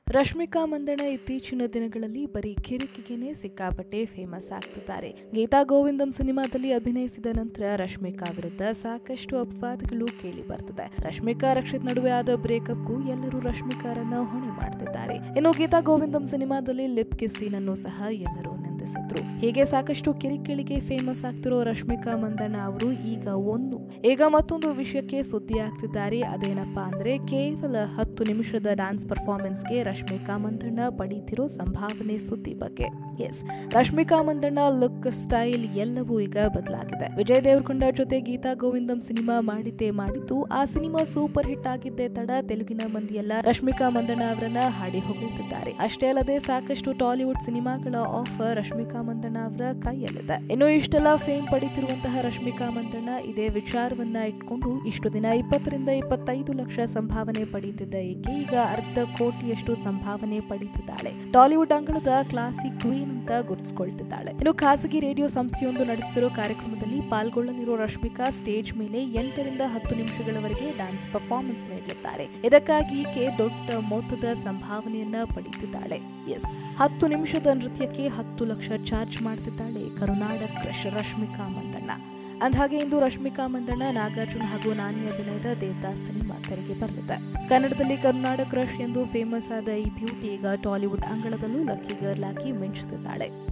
ರಶ್ಮಿಕಾ ಮಂದಣ್ಣ ಇತ್ತೀಚಿನ ದಿನಗಳಲ್ಲಿ ಬರೀ ಕಿರಿಕಿಗೆನೆ ಸಿಕ್ಕಾಪಟ್ಟೆ ಫೇಮಸ್ ಆಗ್ತಿದ್ದಾರೆ ಗೀತಾ ಗೋವಿಂದಂ ಸಿನಿಮಾದಲ್ಲಿ ಅಭಿನಯಿಸಿದ ನಂತರ ರಶ್ಮಿಕಾ ವಿರುದ್ಧ ಸಾಕಷ್ಟು ಅಪವಾದಗಳು ಕೇಳಿ ಬರ್ತದೆ ರಶ್ಮಿಕಾ ರಕ್ಷಿತ್ ನಡುವೆ ಆದ ಬ್ರೇಕಪ್ಗೂ ಎಲ್ಲರೂ ರಶ್ಮಿಕಾರನ್ನ ಹೊಣೆ ಮಾಡ್ತಿದ್ದಾರೆ ಇನ್ನು ಗೀತಾ ಗೋವಿಂದಂ ಸಿನಿಮಾದಲ್ಲಿ ಲಿಪ್ ಕಿಸ್ ಸೀನ್ ಅನ್ನು ಸಹ ಎಲ್ಲರೂ ನಿಂದಿಸಿದ್ರು ಹೀಗೆ ಸಾಕಷ್ಟು ಕಿರಿಕಿಳಿಗೆ ಫೇಮಸ್ ಆಗ್ತಿರೋ ರಶ್ಮಿಕಾ ಮಂದಣ್ಣ ಅವರು ಈಗ ಒಂದು ಈಗ ಮತ್ತೊಂದು ವಿಷಯಕ್ಕೆ ಸುದ್ದಿ ಆಗ್ತಿದ್ದಾರೆ ಅದೇನಪ್ಪಾ ಅಂದ್ರೆ ಕೇವಲ ಹತ್ತು ನಿಮಿಷದ ಡ್ಯಾನ್ಸ್ ಪರ್ಫಾರ್ಮೆನ್ಸ್ಗೆ ರಶ್ಮಿಕಾ ಮಂದಣ್ಣ ಪಡೀತಿರೋ ಸಂಭಾವನೆ ಸುದ್ದಿ ಬಗ್ಗೆ yes Rashmika Mandanna look style ಎಲ್ಲವೂ ಈಗ ಬದಲಾಗಿದೆ ವಿಜಯ್ ದೇವರಕೊಂಡ ಜೊತೆ ಗೀತಾ ಗೋವಿಂದಂ ಸಿನಿಮಾ ಮಾಡಿದ್ದೇ ಮಾಡಿದ್ದು ಆ ಸಿನಿಮಾ ಸೂಪರ್ ಹಿಟ್ ಆಗಿದ್ದೇ ತಡ ತೆಲುಗಿನ ಮಂದಿಯೆಲ್ಲ ರಶ್ಮಿಕಾ ಮಂದಣ್ಣ ಅವರನ್ನ ಹಾಡಿ ಹೊಗಳ್ತಿದ್ದಾರೆ ಅಷ್ಟೇ ಅಲ್ಲದೆ ಸಾಕಷ್ಟು ಟಾಲಿವುಡ್ ಸಿನಿಮಾಗಳ ಆಫರ್ ರಶ್ಮಿಕಾ ಮಂದಣ್ಣ ಅವರ ಕೈಯಲ್ಲಿದೆ ಇನ್ನು ಇಷ್ಟೆಲ್ಲ ಫೇಮ್ ಪಡಿತಿರುವಂತಹ ರಶ್ಮಿಕಾ ಮಂದಣ್ಣ ಇದೇ ವಿಚಾರವನ್ನ ಇಟ್ಕೊಂಡು ಇಷ್ಟು ದಿನ ಇಪ್ಪತ್ತರಿಂದ ಇಪ್ಪತ್ತೈದು ಲಕ್ಷ ಸಂಭಾವನೆ ಪಡೀತಿದ್ದ ಈಕೆ ಈಗ ಅರ್ಧ ಕೋಟಿಯಷ್ಟು ಸಂಭಾವನೆ ಪಡೀತಿದ್ದಾಳೆ ಟಾಲಿವುಡ್ ಅಂಗಳದ ಕ್ಲಾಸಿಕ್ ಕ್ವೀನ್ ಅಂತ ಗುರುತಿಸಿಕೊಳ್ತಿದ್ದಾಳೆ ಇನ್ನು ಖಾಸಗಿ ರೇಡಿಯೋ ಸಂಸ್ಥೆಯೊಂದು ನಡೆಸುತ್ತಿರೋ ಕಾರ್ಯಕ್ರಮದಲ್ಲಿ ಪಾಲ್ಗೊಳ್ಳಲಿರೋ ರಶ್ಮಿಕಾ ಸ್ಟೇಜ್ ಮೇಲೆ ಎಂಟರಿಂದ ಹತ್ತು ನಿಮಿಷಗಳವರೆಗೆ ಡ್ಯಾನ್ಸ್ ಪರ್ಫಾರ್ಮೆನ್ಸ್ ನೀಡಲಿದ್ದಾರೆ ಇದಕ್ಕಾಗಿ ಈಕೆ ದೊಡ್ಡ ಮೊತ್ತದ ಸಂಭಾವನೆಯನ್ನ ಪಡೀತಿದ್ದಾಳೆ ಎಸ್ ಹತ್ತು ನಿಮಿಷದ ನೃತ್ಯಕ್ಕೆ ಹತ್ತು ಲಕ್ಷ ಚಾರ್ಜ್ ಮಾಡ್ತಿದ್ದಾಳೆ ಕರುನಾಡ ಕ್ರಶ್ ರಶ್ಮಿಕಾ ಮಂದಣ್ಣ ಅಂದಹಾಗೆ ಇಂದು ರಶ್ಮಿಕಾ ಮಂದಣ್ಣ ನಾಗಾರ್ಜುನ ಹಾಗೂ ನಾನಿ ಅಭಿನಯದ ದೇವದಾಸ್ ಸಿನಿಮಾ ತೆರೆಗೆ ಬರಲಿದೆ ಕನ್ನಡದಲ್ಲಿ ಕರುನಾಡ ಕ್ರಶ್ ಎಂದು ಫೇಮಸ್ ಆದ ಈ ಬ್ಯೂಟಿ ಈಗ ಟಾಲಿವುಡ್ ಅಂಗಳದಲ್ಲೂ ಲಕ್ಕಿ ಗರ್ಲ್ ಆಗಿ ಮಿಂಚುತ್ತಿದ್ದಾಳೆ